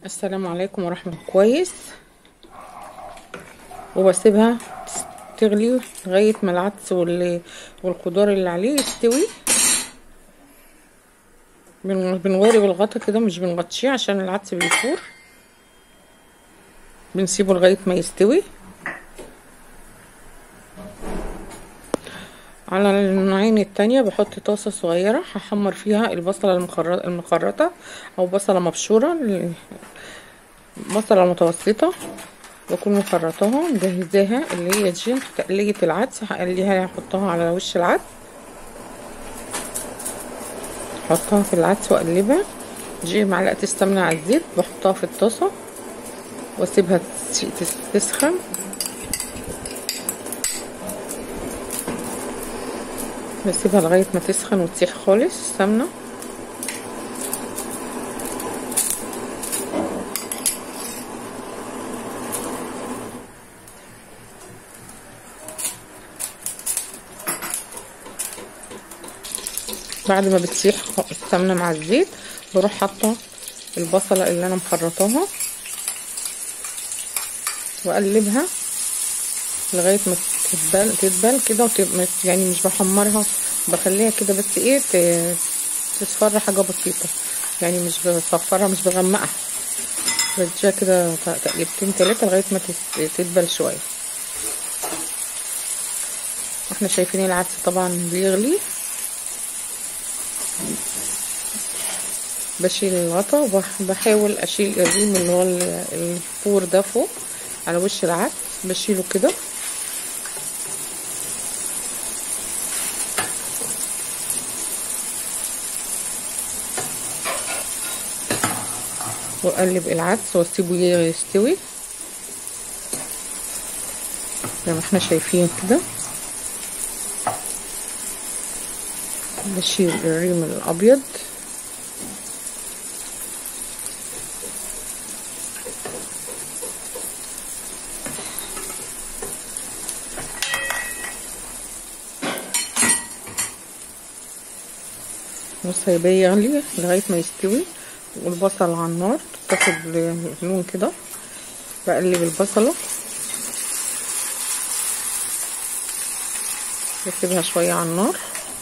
السلام عليكم ورحمة الله كويس وبسيبها تغلي لغاية ما العدس وال- والخضار اللي عليه يستوي بن- بنواري بالغطا كده مش بنغطيه عشان العدس بيفور بنسيبه لغاية ما يستوي على النوعين التانية بحط طاسة صغيرة هحمر فيها البصلة المخر- المخرطة او بصلة مبشورة ال- بصلة متوسطة بكون مخرطاها مجهزاها اللي هي دي تقلية العدس هقليها هحطها على وش العدس احطها في العدس واقلبها دي معلقة السمنة على الزيت بحطها في الطاسة واسيبها تس- تس- تسخن بسيبها لغاية ما تسخن وتسيح خالص السمنة بعد ما بتسيح السمنة مع الزيت بروح حاطة البصلة اللي انا مخرطاها واقلبها لغاية ما تتبل تتبل كده وتبقى يعني مش بحمرها بخليها كده بس ايه ت- تصفر حاجة بسيطة يعني مش بصفرها مش بغمقها بديها كده تقليبتين تلاتة لغاية ما تس- تدبل شوية احنا شايفين العدس طبعا بيغلي بشيل الغطا وبحاول اشيل الريم اللي هو ال- الفور ده فوق على وش العدس بشيله كده واقلب العدس واسيبه يستوي زي ما احنا شايفين كده بشيل الريم الابيض وسايباه يغلي لغايه ما يستوي والبصل على النار تاخد لون كده بقلب البصله بسيبها شويه على النار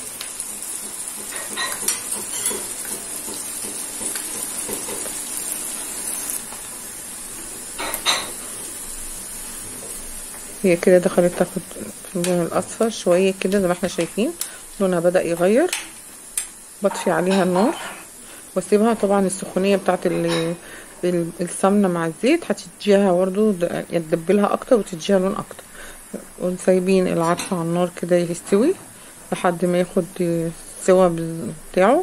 هي كده دخلت تاخد في اللون الاصفر شويه كده زي ما احنا شايفين لونها بدا يغير بطفي عليها النار واسيبها طبعا السخونيه بتاعت ال- ال- السمنه مع الزيت هتديها برضو د- تدبلها اكتر وتديها لون اكتر وسايبين العدس على النار كده يستوي لحد ما ياخد السوا بتاعه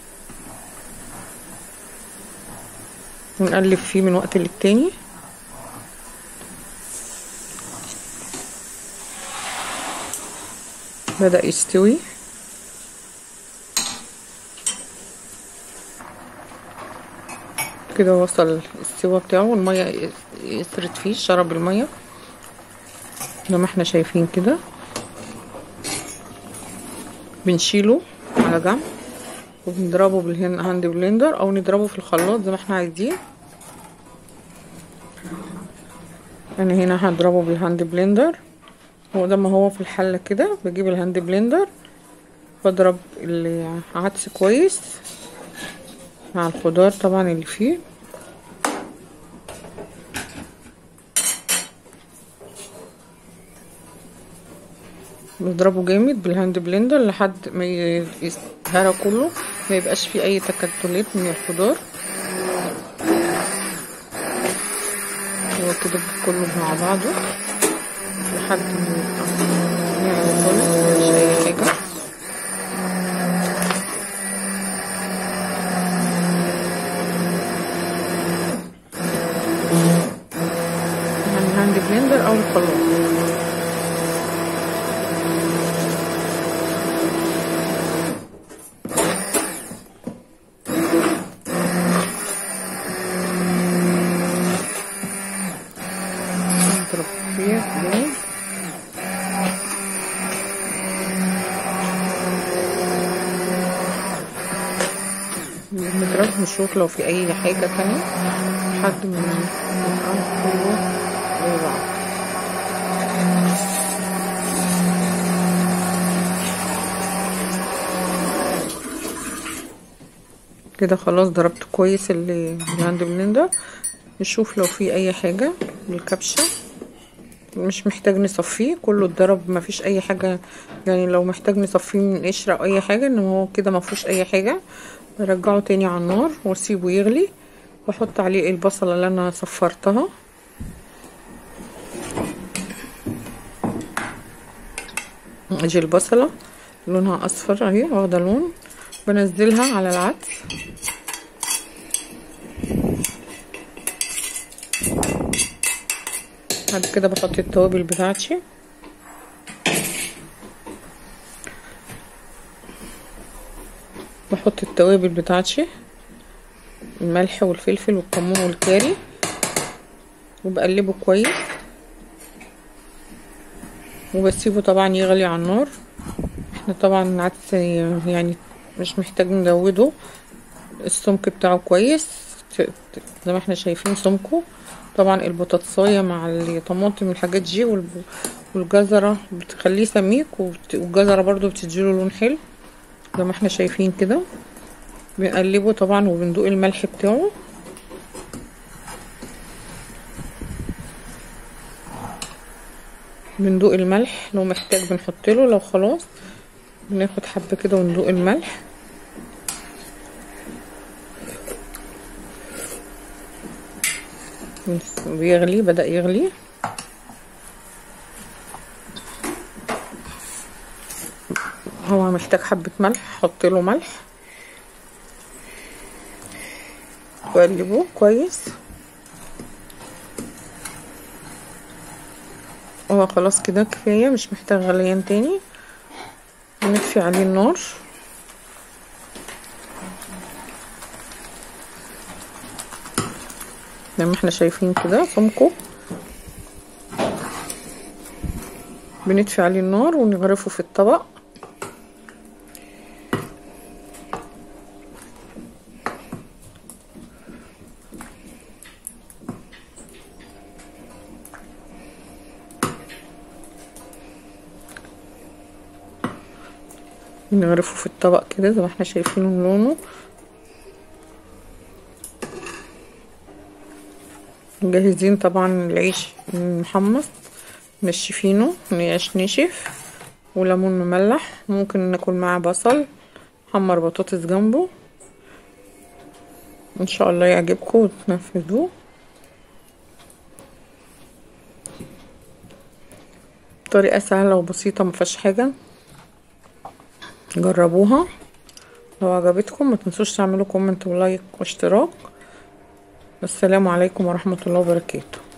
ونقلب فيه من وقت للتاني بدأ يستوي كده وصل السوا بتاعه والمية يسرت فيه شرب المية زي ما احنا شايفين كده بنشيله على جنب وبنضربه بالهاند بلندر او نضربه في الخلاط زي ما احنا عايزين انا هنا هضربه بالهاند بلندر هو ده ما هو في الحلة كده بجيب الهاند بلندر بضرب العدس كويس مع الخضار طبعا اللي فيه بضربه جامد بالهاند بلندر لحد ما يتهرى كله ما يبقاش فيه اي تكتلات من الخضار هو كده كله مع بعضه لحد ما يبقى ناعم خالص مفيش اي حاجه يعني هاند بلندر او الخلاط نضرب فيها جامد نضرب نشوف لو في اي حاجة تانية لحد ما يبقى كله زي بعض كده خلاص ضربت كويس اللي عند بلندر نشوف لو في اي حاجة بالكبشة مش محتاج نصفيه كله اتضرب مفيش اي حاجة يعني لو محتاج نصفيه من قشرة او اي حاجة ان هو كده مفيهوش اي حاجة برجعه تاني على النار واسيبه يغلي واحط عليه البصلة اللي انا صفرتها ادي البصلة لونها اصفر اهي واخدة لون بنزلها على العدس بعد كده بحط التوابل بتاعتي بحط التوابل بتاعتي الملح والفلفل والكمون والكاري وبقلبه كويس وبسيبه طبعا يغلي على النار احنا طبعا العدس يعني مش محتاج نزوده السمك بتاعه كويس زي ما احنا شايفين سمكه طبعا البطاطساية مع الطماطم والحاجات دي والجزرة بتخليه سميك والجزرة برضو بتديله لون حلو زي ما احنا شايفين كده بنقلبه طبعا وبندوق الملح بتاعه بندوق الملح لو محتاج بنحطله لو خلاص بناخد حبة كده وندوق الملح بيغلي بدأ يغلي هو محتاج حبة ملح حط له ملح وقلبه كويس هو خلاص كده كفاية مش محتاج غليان تاني نطفي عليه النار زي ما احنا شايفين كده سمكه بنطفي عليه النار ونغرفه في الطبق نغرفه في الطبق كده زي ما احنا شايفين لونه مجهزين طبعا العيش محمص منشفينه عيش نشف وليمون مملح ممكن ناكل معاه بصل حمر بطاطس جنبه ان شاء الله يعجبكم وتنفذوه طريقة سهلة وبسيطة مفيهاش حاجة جربوها لو عجبتكم ما تنسوش تعملوا كومنت ولايك واشتراك السلام عليكم ورحمة الله وبركاته